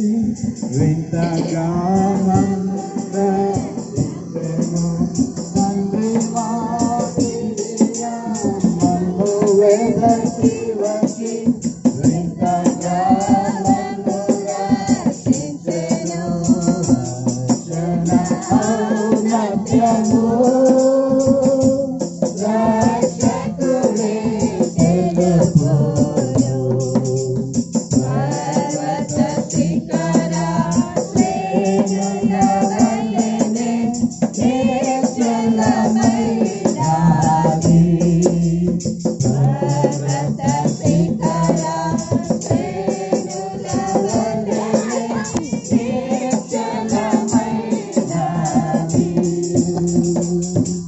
వింతగా మందలించెను. తండ్రి వాక్య మమ్ము వెదకి వచ్చి వింతగా నన్ను రక్షించెను. రక్షణ ఔన్నత్యము రక్షకుడే తెలుపును. పర్వత శిఖర శ్రేణుల వలెనే నిశ్చలమైనాది. పర్వత శిఖర శ్రేణుల వలెనే నిశ్చలమైనాది.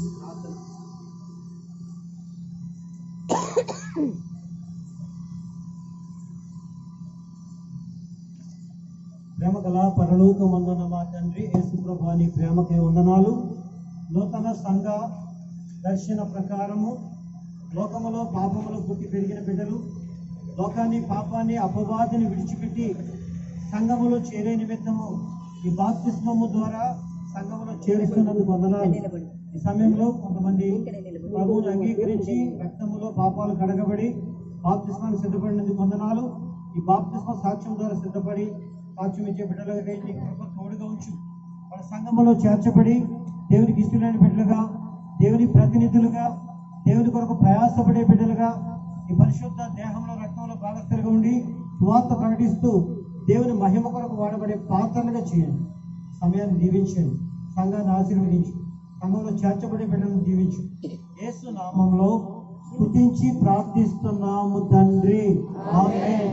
ప్రేమ గల పరలోకమందున మా తండ్రి యేసుప్రభు నీ ప్రేమకే వందనాలు నూతన సంఘ దర్శన ప్రకారము లోకములో పాపములో పుట్టి పెరిగిన బిడ్డలు లోకాన్ని పాపాన్ని అపవాదిని విడిచిపెట్టి సంఘములో చేరే నిమిత్తము ఈ బాప్తిస్మము ద్వారా సంఘములో చేరుస్తున్నందుకు వందనాలు ఈ సమయంలో కొంతమంది ప్రభువును అంగీకరించి రక్తములో పాపాలు కడగబడి బాప్తిస్మానికి సిద్ధపడినందుకు వందనాలు ఈ బాప్తిస్మ సాక్ష్యం ద్వారా సిద్ధపడి సాక్ష్యం ఇచ్చే బిడ్డలుగా నీ కృప తోడుగా ఉంచు వాళ్ళ సంఘములో చేర్చబడి దేవునికి ఇష్టమైన బిడ్డలుగా దేవుని ప్రతినిధులుగా దేవుని కొరకు ప్రయాసపడే బిడ్డలుగా ఈ పరిశుద్ధ దేహంలో రక్తంలో భాగస్థులుగా ఉండి సువార్త ప్రకటిస్తూ దేవుని మహిమ కొరకు వాడబడే పాత్రలుగా చేయండి సమయాన్ని దీవించండి సంఘాన్ని ఆశీర్వదించు సంఘంలో చేర్చబడే బిడ్డలను దీవించు యేసు నామంలో స్తుతించి ప్రార్థిస్తున్నాము తండ్రి ఆమేన్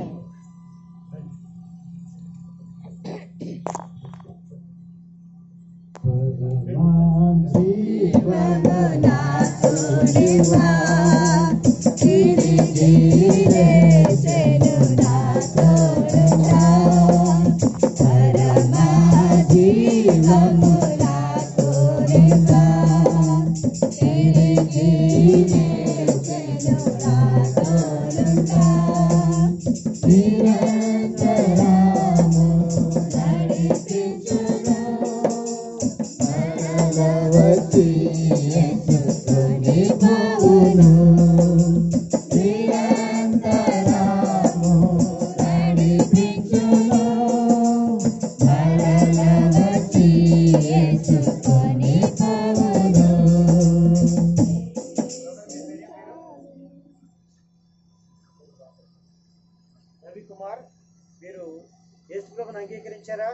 రవి కుమార్ మీరు యేసుప్రభుని అంగీకరించారా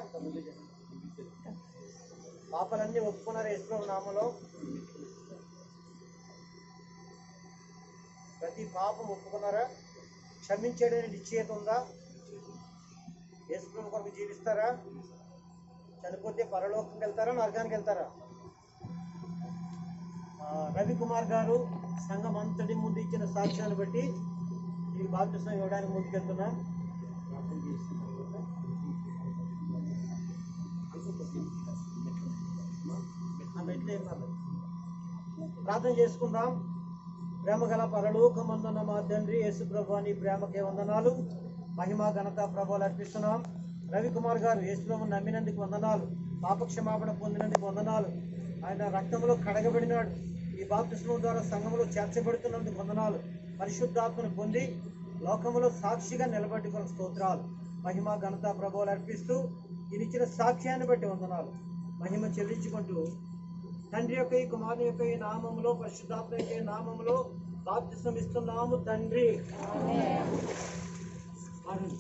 పాపలన్నీ ఒప్పుకున్నారా యేసుప్రభు నామలో ప్రతి పాపం ఒప్పుకున్నారా క్షమించేయడని నిశ్చయత ఉందా యేసుప్రభు కొరకు జీవిస్తారా చనిపోతే పరలోకంకి వెళ్తారా నరకానికి వెళ్తారా ఆ, రవి కుమార్ గారు సంఘం అంతటి ముందు ఇచ్చిన సాక్ష్యాన్ని బట్టి ఈ బాప్తిసం ఇవ్వడానికి ముందుకెళ్తున్నాం ఆ మెట్లు ఏం పర్లేదు. ప్రార్థన చేసుకుందాం ప్రేమ గల పరలోకమందున్న మా తండ్రి యేసు ప్రభు అని ప్రేమకే వందనాలు మహిమ ఘనత ప్రభావాలు అర్పిస్తున్నాం రవికుమార్ గారు యేసు ప్రభుని నమ్మినందుకు వందనాలు పాపక్షమాపణ పొందినందుకు వందనాలు ఆయన రక్తంలో కడగబడినాడు ఈ బాప్తిస్మం ద్వారా సంఘంలో చేర్చబడుతున్నందుకు వందనాలు పరిశుద్ధాత్మను పొంది లోకములో సాక్షిగా నిలబెట్టుకున్న స్తోత్రాలు మహిమ ఘనత ప్రభావాలు అర్పిస్తూ ఈయన ఇచ్చిన సాక్ష్యాన్ని బట్టి వందనాలు మహిమ చెల్లించుకుంటూ తండ్రి యొక్క ఈ కుమారుని యొక్క ఈ నామములో పరిశుద్ధాత్మ యొక్క ఈ నామములో బాప్తిసం ఇస్తున్నాము తండ్రి పాడండి.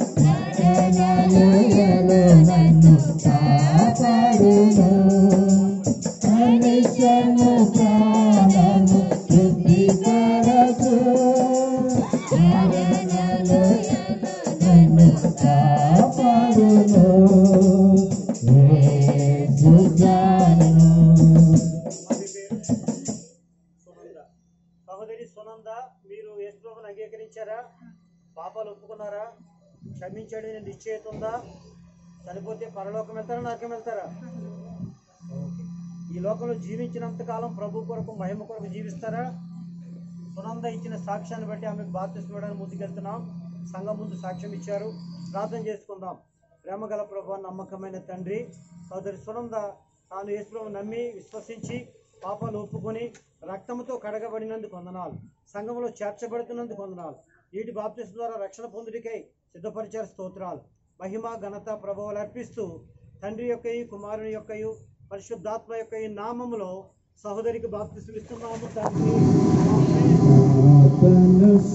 నన్ను కాపాడును ఒప్పుకున్నారా క్షమించాడని నిశ్చయిత ఉందా చనిపోతే పరలోకం వెళ్తారా నరకం వెళ్తారా ఓకే. ఈ లోకంలో జీవించినంత కాలం ప్రభు కొరకు మహిమ కొరకు జీవిస్తారా సునంద ఇచ్చిన సాక్ష్యాన్ని బట్టి ఆమెకు బాప్తిస్మ ఇవ్వడానికి ముందుకెళ్తున్నాం సంఘం ముందు సాక్ష్యం ఇచ్చారు ప్రార్థన చేసుకుందాం ప్రేమగల ప్రభు నమ్మకమైన తండ్రి సోదరి సునంద తాను యేసుప్రభు నమ్మి విశ్వసించి పాపాలు ఒప్పుకొని రక్తంతో కడగబడినందుకు వందనాలు సంఘంలో చేర్చబడుతున్నందుకు వందనాలు వీటి బాప్తిస్మ ద్వారా రక్షణ పొందుడికై సిద్ధపరిచారు స్తోత్రాలు మహిమ ఘనత ప్రభువులు అర్పిస్తూ తండ్రి యొక్కయు కుమారుని యొక్కయు పరిశుద్ధాత్మ యొక్క ఈ నామములో సహోదరికి బాప్తిస్మ ఇస్తున్నాము తండ్రి ఆమేన్.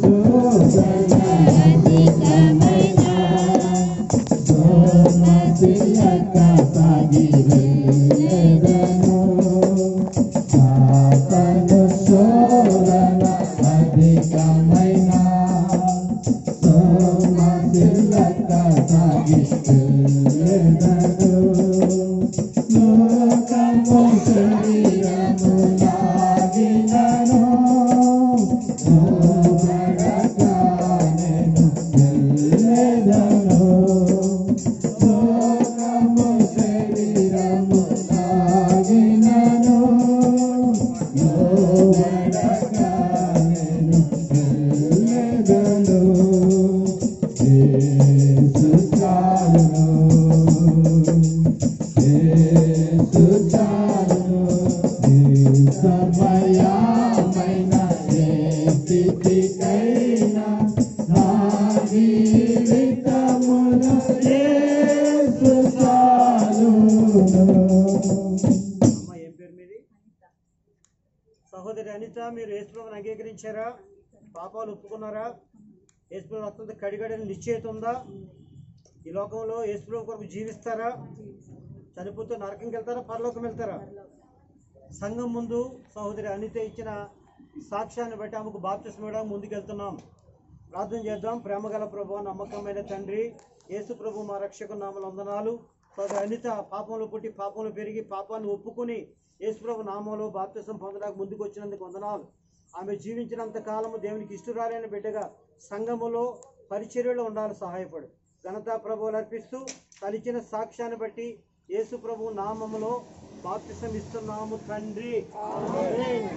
అమ్మ ఏం పేరు మీది సహోదరి అనిత మీరు యేసుప్రభుని అంగీకరించారా పాపాలు ఒప్పుకున్నారా యేసుప్రభు రక్తంతో కడిగడని నిశ్చయిత ఉందా ఈ లోకంలో యేసుప్రభు కొరకు జీవిస్తారా చనిపోతే నరకంకి వెళ్తారా పరలోకం వెళ్తారా సంఘం ముందు సహోదరి అనిత ఇచ్చిన సాక్ష్యాన్ని బట్టి ఆమెకు బాప్తిస్మ ఇవ్వడానికి ముందుకెళ్తున్నాం ప్రార్థన చేద్దాం ప్రేమగల ప్రభు నమ్మకమైన తండ్రి యేసు ప్రభు మా రక్షకు నామల వందనాలు సోదరి అనిత పాపంలో పుట్టి పాపంలో పెరిగి పాపాన్ని ఒప్పుకొని యేసు ప్రభు నామంలో బాప్తిసం పొందడానికి ముందుకు వచ్చినందుకు వందనాలు ఆమె జీవించినంత కాలము దేవునికి ఇష్టరాలైన బిడ్డగా సంఘములో పరిచర్యలో ఉండాలి సహాయపడు ఘనతా ప్రభువులు అర్పిస్తూ తలిచిన సాక్ష్యాన్ని బట్టి యేసు ప్రభు నామములో బాప్తిసం ఇస్తున్నాము తండ్రి ఆమేన్.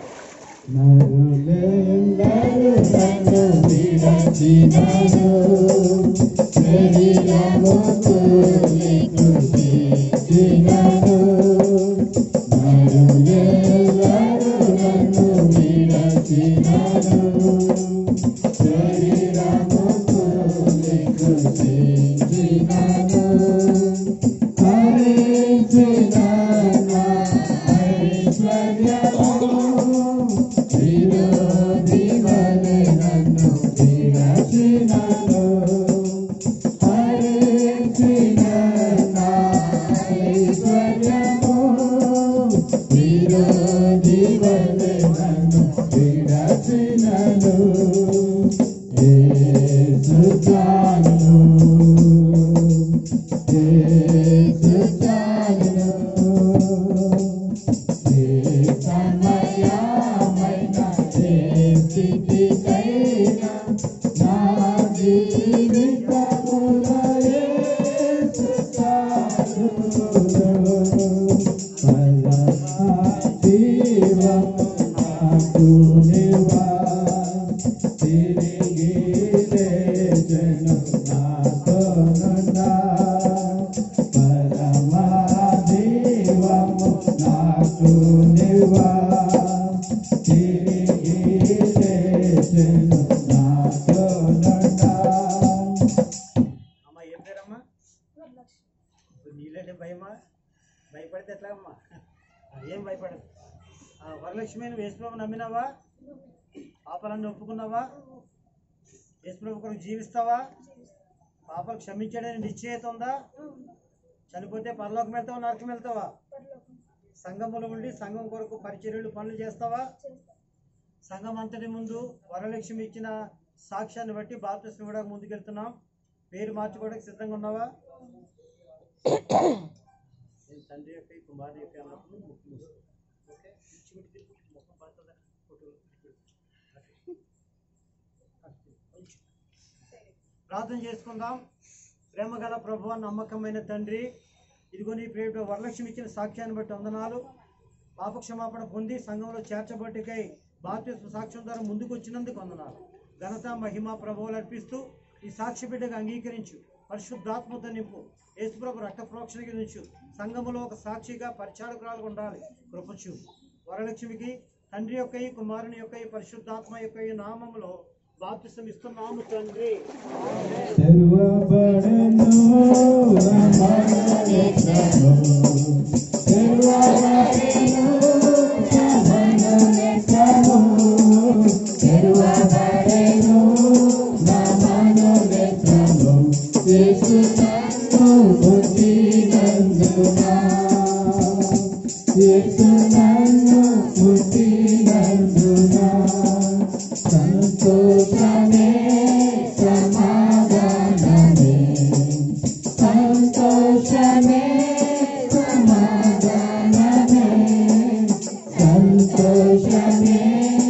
అమ్మ ఏం పేరమ్మా నీళ్ళంటే భయమా భయపడితే ఎట్లా అమ్మా ఆ, ఏం భయపడదు ఆ, వరలక్ష్మి నువ్వు యేసుప్రభు నమ్మినావా పాపాలన్నీ ఒప్పుకున్నావా యేసుప్రభు కొరకు జీవిస్తావా పాపాలు క్షమించడానికి నిశ్చయిత ఉందా చనిపోతే పరలోకం వెళ్తావా నరకం వెళ్తావా సంఘములో ఉండి సంఘం కొరకు పరిచర్యలు పనులు చేస్తావా సంఘం అంతటి ముందు వరలక్ష్మి ఇచ్చిన సాక్ష్యాన్ని బట్టి బాప్తిస్మ కూడా ముందుకెళ్తున్నాం పేరు మార్చుకోవడానికి సిద్ధంగా ఉన్నావా నేను తండ్రి యొక్క కుమారుని యొక్క అన్నప్పుడు ముక్కు మూసుకో. ఓకే? చిగురు తిరుగు, ముఖం పడుతుందా? ఫోటోలు తిరుగు. కొంచెం. ప్రార్థన చేసుకుందాం ప్రేమ గల ప్రభు నమ్మకమైన తండ్రి ఇదిగో నీ ప్రేమ వరలక్ష్మి ఇచ్చిన సాక్ష్యాన్ని బట్టి వందనాలు పాప క్షమాపణ పొంది సంఘంలో చేర్చబట్టికై బాప్తిస్మ సాక్ష్యం ద్వారా ముందుకు వచ్చినందుకు వందనాలు ఘనత మహిమ ప్రభువులు అర్పిస్తూ ఈ సాక్షి బిడ్డగా అంగీకరించు పరిశుద్ధాత్మత నింపు యేసుప్రభు రక్త ప్రోక్షణ నుంచు సంఘములో ఒక సాక్షిగా పరిచారకురాలు ఉండాలి కృపచు వరలక్ష్మికి తండ్రి యొక్క ఈ కుమారుని యొక్క ఈ పరిశుద్ధాత్మ యొక్క ఈ నామములో బాప్తిసం ఇస్తున్నాము తండ్రి తెరువబడెను రమణనేత్రము. తెరువబడెను రమణనేత్రము. తెరువబడెను రమణనేత్రము. యేసు నన్ను ముట్టినందున. యేసు నన్ను ముట్టినందున. సంతోషమే సమాధానమే సంతోషమే సమాధానమే సంతోషమే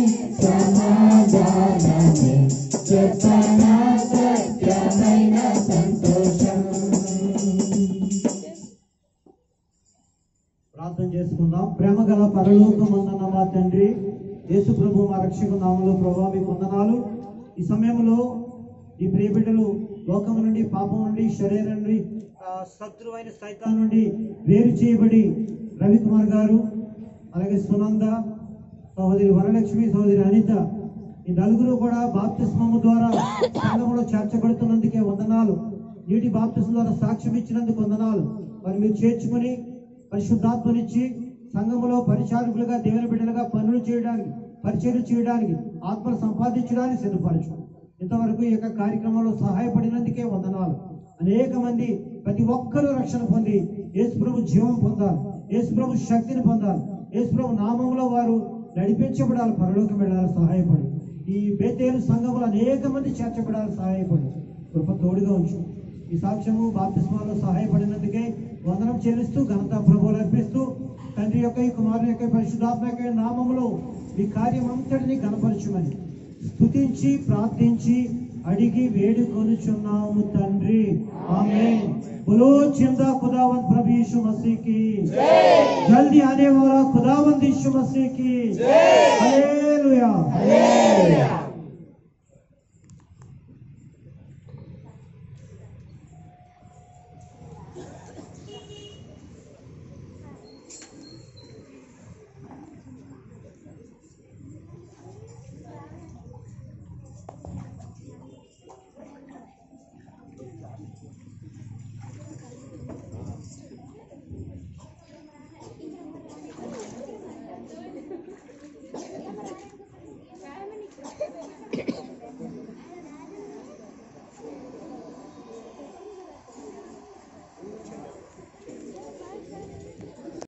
సమాధానమే చెప్పన సత్యమైన సంతోషం ప్రార్థన చేసుకుందాం ప్రేమ గల పరలోకమందున్న మా తండ్రి యేసు ప్రభు మా రక్షక నామంలో ప్రభావ మీకు వందనాలు ఈ సమయంలో ఈ ప్రియబిడ్డలు లోకం నుండి పాపం నుండి శరీరం నుండి ఆ, శత్రువైన సైతాన్ నుండి వేరు చేయబడి రవికుమార్ గారు అలాగే సునంద సహోదరి వరలక్ష్మి సహోదరి అనిత ఈ నలుగురు కూడా బాప్తిస్మము ద్వారా సంఘంలో చేర్చబడుతున్నందుకే వందనాలు నీటి బాప్తిస్మం ద్వారా సాక్ష్యం ఇచ్చినందుకు వందనాలు మరి మీరు చేర్చుకొని పరిశుద్ధాత్మనిచ్చి సంఘములో పరిచారకులుగా దేవుని బిడ్డలుగా పనులు చేయడానికి పరిచయం చేయడానికి ఆత్మలు సంపాదించడానికి సిద్ధపరచు ఇంతవరకు ఈ యొక్క కార్యక్రమంలో సహాయపడినందుకే వందనాలు అనేక మంది ప్రతి ఒక్కరూ రక్షణ పొంది యేసుప్రభు జీవం పొందాలి యేసుప్రభు శక్తిని పొందాలి యేసుప్రభు నామంలో వారు నడిపించబడాలి పరలోకం వెళ్ళాలి సహాయపడు ఈ బేతేలు సంఘములు అనేక మంది చేర్చబడాలి సహాయపడు కృప తోడుగా ఉంచు ఈ సాక్ష్యము బాప్తిస్మాలో సహాయపడినందుకే వందనం చెల్లిస్తూ ఘనత ప్రభువులు అర్పిస్తూ తండ్రి యొక్క ఈ కుమారుని యొక్క పరిశుద్ధాత్మ యొక్క నామములో ఈ కార్యం అంతటిని కనపరచుమని స్తుతించి ప్రార్థించి అడిగి వేడుకొనుచున్నాము తండ్రి ఆమె बोलो जिंदा खुदावंत प्रभु यीशु मसीह की जल्दी आने वाला खुदावंत यीशु मसीह की हालेलुया